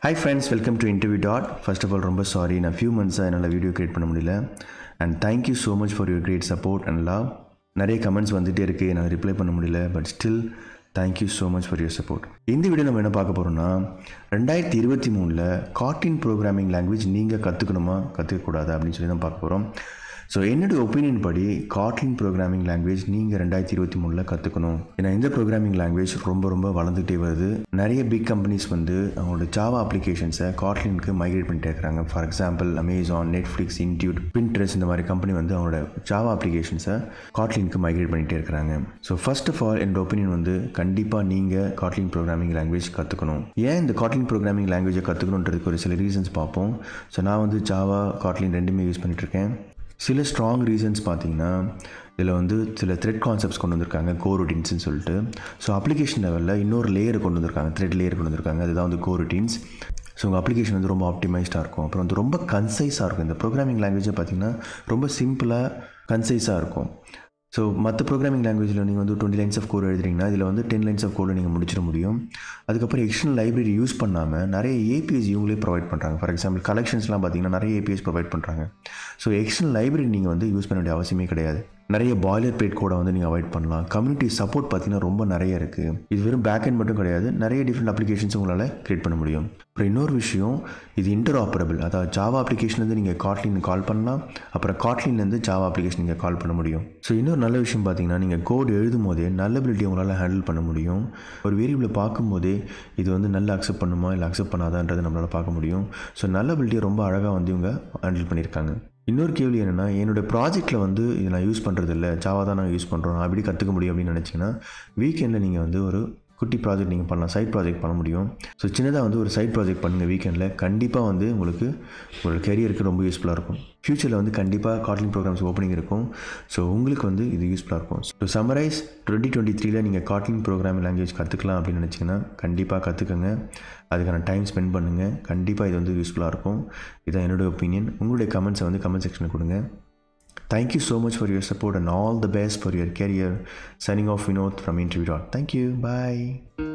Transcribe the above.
Hi friends welcome to Interview Dot first of all ரொம்ப sorry நான் few மந்த்ஸாக என்னால் வீடியோ கிரியேட் பண்ண முடியல and thank you so much for your great support and love நிறைய comments வந்துகிட்டே இருக்குது நான் ரிப்ளை பண்ண முடியல but still thank you so much for your support இந்த வீடியோ நம்ம என்ன பார்க்க போகிறோம்னா ரெண்டாயிரத்தி இருபத்தி மூணில் கார்ட்டின் ப்ரோக்ராமிங் லாங்குவேஜ் நீங்கள் கற்றுக்கணுமா கற்றுக்கக்கூடாதா அப்படின்னு சொல்லி தான் பார்க்க போகிறோம் ஸோ என்னுடைய ஒப்பீனியன் படி காட்லின் ப்ரோக்ராமிங் லாங்குவேஜ் நீங்கள் ரெண்டாயிரத்தி இருபத்தி மூணில் கற்றுக்கணும் ஏன்னா இந்த ப்ரோக்ராமிங் லாங்குவேஜ் ரொம்ப ரொம்ப வளர்ந்துகிட்டே வருது நிறைய பிக் கம்பெனிஸ் வந்து அவங்களோட ஜாவா அப்ளிகேஷன்ஸை காட்லினுக்கு மைக்ரேட் பண்ணிட்டே இருக்கிறாங்க for example Amazon Netflix Intuit Pinterest இந்த மாதிரி கம்பெனி வந்து அவங்களோட ஜாவா அப்ளிகேஷன்ஸை காட்லினுக்கு மைக்ரேட் பண்ணிகிட்டே இருக்கிறாங்க ஸோ ஃபர்ஸ்ட் ஆஃப் ஆல் என்னோட ஒப்பீனியன் வந்து கண்டிப்பாக நீங்கள் காட்லின் ப்ரோக்ராமிங் லாங்குவேஜ் கற்றுக்கணும் ஏன் இந்த காட்லின் ப்ரோக்ராமிங் லாங்குவேஜை கற்றுக்கணுன்றதுக்கு ஒரு சில ரீசன்ஸ் பார்ப்போம் ஸோ நான் வந்து ஜாவா காட்லின் ரெண்டுமே யூஸ் பண்ணிகிட்ருக்கேன் சில ஸ்ட்ராங் ரீசன்ஸ் பார்த்தீங்கன்னா இதில் வந்து சில த்ரெட் கான்செப்ட்ஸ் கொண்டு வந்திருக்காங்க கோ ரொட்டீன்ஸ்னு சொல்லிட்டு ஸோ அப்ளிகேஷன் லெவலில் இன்னொரு லேயர் கொண்டு வந்திருக்காங்க த்ரெட் லேயர் கொண்டு வந்திருக்காங்க அதுதான் வந்து கோ ரொட்டீன்ஸ் ஸோ உங்கள் அப்ளிகேஷன் வந்து ரொம்ப ஆப்டிமைஸ்டாக இருக்கும் அப்புறம் வந்து ரொம்ப கன்சைஸாக இருக்கும் இந்த ப்ரோக்ராமிங் லாங்குவேஜை பார்த்தீங்கன்னா ரொம்ப சிம்பிளாக கன்சைஸாக இருக்கும் ஸோ மற்ற ப்ரோக்ராமிங் லாங்குவேஜில் நீங்கள் வந்து டுவெண்ட்டி லைன்ஸ் ஆஃப் கோட் எழுதுறீங்கன்னா இதில் வந்து டென் லைன்ஸ் ஆஃப் கோடில் நீங்கள் முடிச்சிட முடியும் அதுக்கப்புறம் எக்ஸ்டர்னல் லைப்ரரி யூஸ் பண்ணாமல் நிறைய ஏபிஎஸ் இவங்களே ப்ரொவைட் பண்ணுறாங்க ஃபார் எக்ஸாம்பிள் கலெக்ஷன்ஸ்லாம் பார்த்தீங்கன்னா நிறைய ஏபிஎஸ் ப்ரொவைட் பண்ணுறாங்க ஸோ எக்ஸ்டர்னல் லைப்ரரி நீங்கள் வந்து யூஸ் பண்ண வேண்டிய அவசியமே கிடையாது நிறைய பாய்லர் பிளேட் கோடை வந்து நீங்கள் அவாய்ட் பண்ணலாம் கம்யூனிட்டி சப்போர்ட் பார்த்தீங்கன்னா ரொம்ப நிறைய இருக்குது இது வெறும் பேக் எண்ட் மட்டும் கிடையாது நிறைய டிஃப்ரெண்ட் அப்ளிகேஷன்ஸ் உங்களால் க்ரியேட் பண்ண முடியும் அப்புறம் இன்னொரு விஷயம் இது இன்டர் ஆப்பரபிள் அதாவது ஜாவா அப்ளிகேஷன்லேருந்து நீங்கள் காட்லின் கால் பண்ணலாம் அப்புறம் காட்லின்லேருந்து ஜாவா அப்ளிகேஷன் நீங்கள் கால் பண்ண முடியும் ஸோ இன்னொரு நல்ல விஷயம் பார்த்தீங்கன்னா நீங்கள் கோட் எழுதும் போதே நல்லபிலிட்டி உங்களால் ஹேண்டில் பண்ண முடியும் ஒரு வேரியபிளை பார்க்கும்போதே இது வந்து நல்லா அக்செப்ட் பண்ணுமா இல்லை அக்செப்ட் பண்ணாதான்றதை நம்மளால் பார்க்க முடியும் ஸோ நல்லபிலிட்டியை ரொம்ப அழகாக வந்து இவங்க ஹேண்டில் பண்ணியிருக்காங்க இன்னொரு கேள்வி என்னென்னா என்னோடய ப்ராஜெக்ட்டில் வந்து இதை நான் யூஸ் பண்ணுறது இல்லை ஜாவா தான் நான் யூஸ் பண்ணுறோம் நான் அப்படி கற்றுக்க முடியும் அப்படின்னு நினச்சிங்கன்னா வீக்கெண்டில் நீங்கள் வந்து ஒரு குட்டி ப்ராஜெக்ட் நீங்கள் பண்ணலாம் சைட் ப்ராஜெக்ட் பண்ண முடியும் ஸோ சின்னதாக வந்து ஒரு சைட் ப்ராஜெக்ட் பண்ணுங்கள் வீக்கெண்டில் கண்டிப்பாக வந்து உங்களுக்கு ஒரு கெரியருக்கு ரொம்ப யூஸ்ஃபுல்லாக இருக்கும் ஃப்யூச்சரில் வந்து கண்டிப்பாக காட்லிங் ப்ரோக்ராம்ஸ் ஓப்பனிங் இருக்கும் ஸோ உங்களுக்கு வந்து இது யூஸ்ஃபுல்லாக இருக்கும் ஸோ சம்மரைஸ் டுவெண்ட்டி டுவெண்ட்டி த்ரீல நீங்கள் காட்லிங் ப்ரோக்ராமிங் லாங்குவேஜ் கற்றுக்கலாம் அப்படின்னு நினச்சிங்கன்னா கண்டிப்பாக கற்றுக்கங்க அதுக்கான டைம் ஸ்பெண்ட் பண்ணுங்கள் கண்டிப்பாக இது வந்து யூஸ்ஃபுல்லாக இருக்கும் இதுதான் என்னுடைய ஒப்பீனியன் உங்களுடைய கமெண்ட்ஸை வந்து கமெண்ட் செக்ஷனில் கொடுங்க Thank you so much for your support and all the best for your career. Signing off Vinod from Interview. Thank you. Bye.